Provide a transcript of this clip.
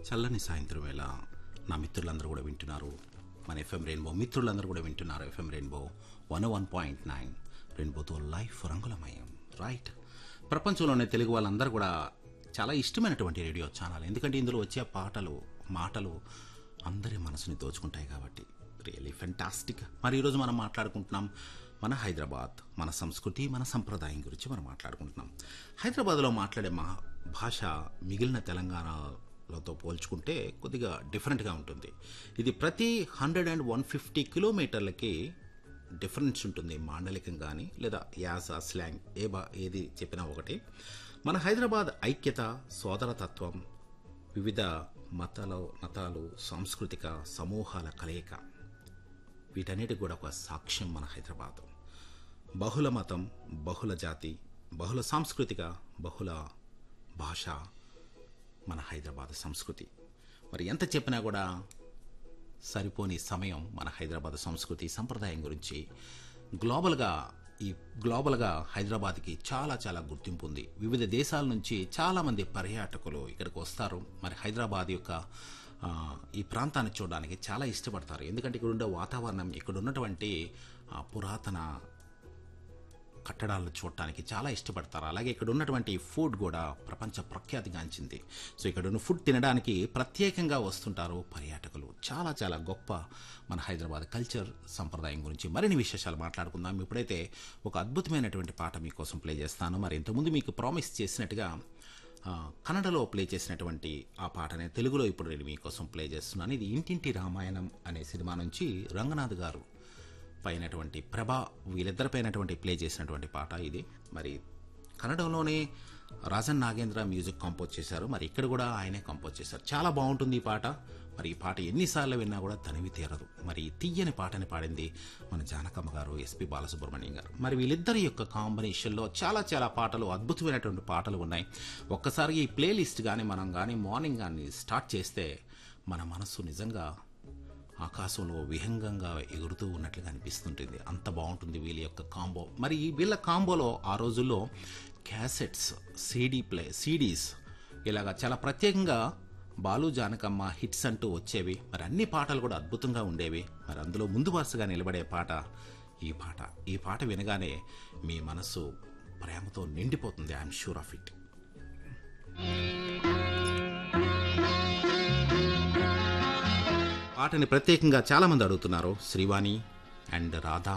చల్లని సాయంత్రం వేళ నా మిత్రులందరూ కూడా వింటున్నారు మన ఎఫ్ఎం రెయిన్బో మిత్రులందరూ కూడా వింటున్నారు FM rainbow one one point nine రెయిన్బోతో లైఫ్ రంగులమయం రైట్ ప్రపంచంలోనే తెలుగు వాళ్ళందరూ కూడా చాలా ఇష్టమైనటువంటి రేడియో ఛానల్ ఎందుకంటే ఇందులో వచ్చే పాటలు మాటలు అందరి మనసుని దోచుకుంటాయి కాబట్టి రియలీ ఫెంటాస్టిక్ మరి ఈరోజు మనం మాట్లాడుకుంటున్నాం మన హైదరాబాద్ మన సంస్కృతి మన సంప్రదాయం గురించి మనం మాట్లాడుకుంటున్నాం హైదరాబాద్లో మాట్లాడే మా భాష మిగిలిన తెలంగాణలతో పోల్చుకుంటే కొద్దిగా డిఫరెంట్గా ఉంటుంది ఇది ప్రతి హండ్రెడ్ అండ్ వన్ ఫిఫ్టీ కిలోమీటర్లకి డిఫరెన్స్ ఉంటుంది మాండలికం కానీ లేదా యాస స్లాంగ్ ఏ బా ఏది చెప్పినా ఒకటి మన హైదరాబాద్ ఐక్యత సోదరతత్వం వివిధ మతాలు మతాలు సాంస్కృతిక సమూహాల కలయిక వీటన్నిటికి కూడా ఒక సాక్ష్యం మన హైదరాబాద్ బహుళ మతం బహుళ జాతి బహుళ సాంస్కృతిక బహుళ భాష మన హైదరాబాద్ సంస్కృతి మరి ఎంత చెప్పినా కూడా సరిపోని సమయం మన హైదరాబాద్ సంస్కృతి సంప్రదాయం గురించి గ్లోబల్గా ఈ గ్లోబల్గా హైదరాబాద్కి చాలా చాలా గుర్తింపు ఉంది వివిధ దేశాల నుంచి చాలామంది పర్యాటకులు ఇక్కడికి వస్తారు మరి హైదరాబాద్ యొక్క ఆ, ఈ ప్రాంతాన్ని చూడడానికి చాలా ఇష్టపడతారు ఎందుకంటే ఇక్కడ ఉండే వాతావరణం ఇక్కడ ఉన్నటువంటి ఆ, పురాతన కట్టడాలను చూడటానికి చాలా ఇష్టపడతారు అలాగే ఇక్కడ ఉన్నటువంటి ఫుడ్ కూడా ప్రపంచ ప్రఖ్యాతిగాంచింది సో ఇక్కడ ఉన్న ఫుడ్ తినడానికి ప్రత్యేకంగా వస్తుంటారు పర్యాటకులు చాలా చాలా గొప్ప మన హైదరాబాద్ కల్చర్ సంప్రదాయం గురించి మరిన్ని విశేషాలు మాట్లాడుకుందాం ఇప్పుడైతే ఒక అద్భుతమైనటువంటి పాట మీకోసం ప్లే చేస్తాను మరి ఇంతకుముందు మీకు ప్రామిస్ చేసినట్టుగా ఆ, కన్నడలో ప్లే చేసినటువంటి ఆ పాటనే తెలుగులో ఇప్పుడు నేను మీకోసం ప్లే చేస్తున్నాను ఇది ఇంటింటి రామాయణం అనే సినిమా నుంచి రంగనాథ్ గారు పైనటువంటి ప్రభా వీళ్ళిద్దరిపైనటువంటి ప్లే చేసినటువంటి పాట ఇది మరి కన్నడంలోనే రాజన్ నాగేంద్ర మ్యూజిక్ కంపోజ్ చేశారు మరి ఇక్కడ కూడా ఆయనే కంపోజ్ చేశారు చాలా బాగుంటుంది ఈ పాట మరి ఈ పాట ఎన్నిసార్లు విన్నా కూడా తనివి తీరదు మరి ఈ తీయని పాటని పాడింది మన జానకమ్మ గారు ఎస్పి బాలసుబ్రహ్మణ్యం గారు మరి వీళ్ళిద్దరి యొక్క కాంబినేషన్లో చాలా చాలా పాటలు అద్భుతమైనటువంటి పాటలు ఉన్నాయి ఒక్కసారి ఈ ప్లేలిస్ట్ కానీ మనం కానీ మార్నింగ్ కానీ స్టార్ట్ చేస్తే మన మనస్సు నిజంగా ఆకాశంలో విహంగంగా ఎగురుతూ ఉన్నట్లుగా అనిపిస్తుంటుంది అంత బాగుంటుంది వీళ్ళ యొక్క కాంబో మరి ఈ వీళ్ళ కాంబోలో ఆ రోజుల్లో క్యాసెట్స్ సీడీ ప్లే సీడీస్ ఇలాగా చాలా ప్రత్యేకంగా బాలు జానకమ్మ హిట్స్ అంటూ వచ్చేవి మరి అన్ని పాటలు కూడా అద్భుతంగా ఉండేవి మరి అందులో ముందు వరుసగా నిలబడే పాట ఈ పాట ఈ పాట వినగానే మీ మనస్సు ప్రేమతో నిండిపోతుంది ఐఎమ్ షూర్ ఆఫ్ ఇట్ పాటని ప్రత్యేకంగా చాలా మంది అడుగుతున్నారు శ్రీవాణి అండ్ రాధా